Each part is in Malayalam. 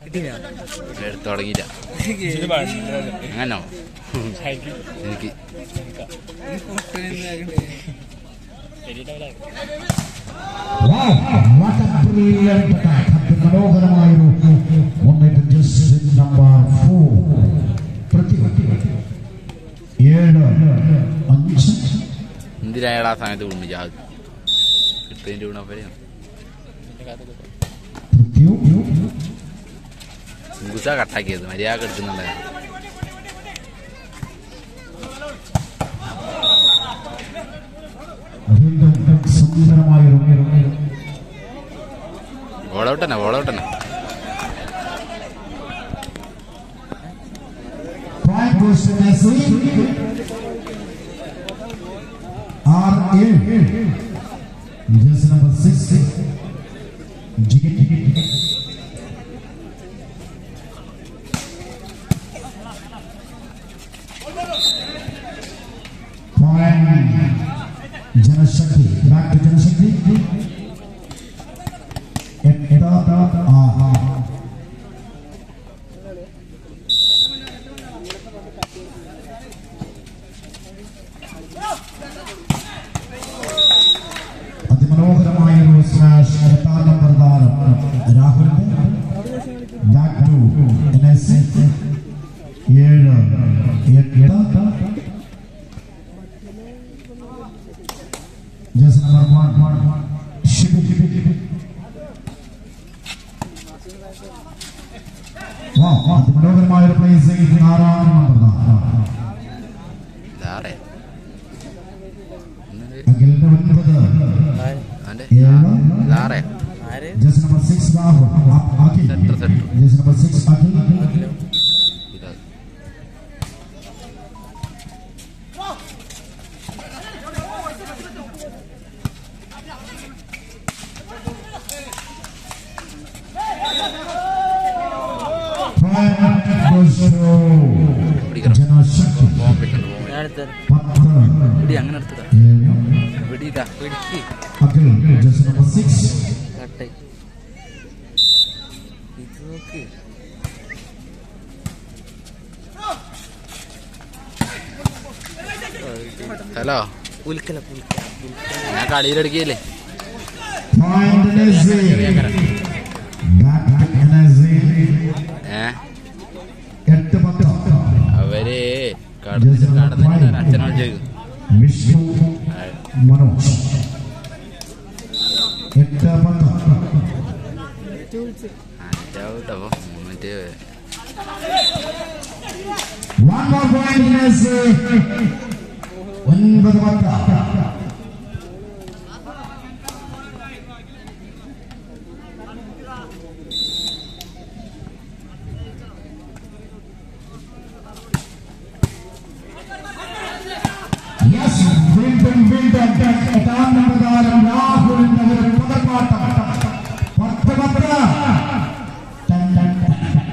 എടുത്ത് തുടങ്ങിയില്ല അങ്ങനോ എനിക്ക് Wow, what a brilliant attack. അതിമനോഹരമായൊരു മുന്നേറ്റം ജസ്റ്റ് നമ്പർ ഫോർ പ്രതി ഏഴ് അഞ്ച് എന്തിനായാലും ആ സമയത്ത് കൊണ്ടു ജാഗ് കിട്ടതിൻ്റെ ഗുണഫലം പ്രത്യു മുകുസ കട്ടാക്കിയത് മര്യാദ എടുക്കുന്നുണ്ടായിരുന്നു വീണ്ടും സുന്ദരമായൊരു ഓളൗട്ട് തന്നെ ഓളൗട്ട് തന്നെ Point goes to Messi. R8. Jersey number six. Jigit. Point. Janashakti. Back to Janashakti. Eta. Ah. അതിമനോഹരമായ ഒരു സ്മാഷ് എട്ടാം നമ്പർ താരം രാഹുലിന്റെ ബാക്ക് ടു എൻഎസ് ഏഴ് എട്ട് ജസ് നമ്പർ വൺ ഷിബു വാ അതിമനോഹരമായ ഒരു പ്ലേസ് ആറാം നമ്പർ താരം ധാറേ അഖിലിന്റെ ഒൻപത് അവൻ്റെ ഏഴ് ധാറേ ജസ് number six Rahul Akhil centre centre ജസ് നമ്പർ സിക്സ് അഖിൽ ഇതാ Point goes to ജനശക്തി ബോംബിട്ടുണ്ട് ബോംബ് പത്ത് പിടി അങ്ങനെ എടുത്തതാ ഏഴ് പിടിക്കാ പിടിക്ക് അഖിൽ ജസ് നമ്പർ സിക്സ് കട്ടായി ഇത് നോക്ക് ഹലോ പുൽക്കല പുൽക്കല ഞാൻ കളിയിലെടുക്കില്ലേ പോയിന്റ് എനർജി ബാക്ക് എനർജി ഏ എട്ട് പത്ത് അവര് കടന്നിട്ട് കടന്നിട്ട് അച്ഛനോട് ചോദിക്കും വിഷ്ണു മനോജ് എട്ട് പത്ത് അഞ്ചാവട്ടോ മറ്റേ One more point എനർജി ഒൻപത് പത്ത് Yes, വീണ്ടും വീണ്ടും എട്ടാം നമ്പർ താരം രാഹുലിന്റെ ഒരു പുതപ്പാട്ടം പത്ത് പത്ത് ടൻ, ടൻ, ടൻ.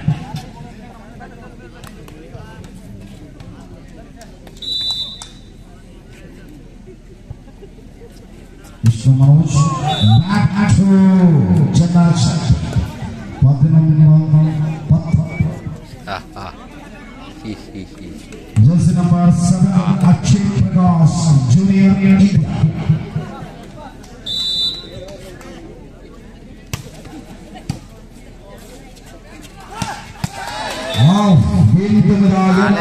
വിഷ്ണു മനോജ് ബാക്ക് ടു ചെന്നാശ പതിനൊന്ന് പത്ത് ആ ആ ഹി ഹി ഹി jersey number seven Akshay Prakash junior India വീണ്ടും ഇതാ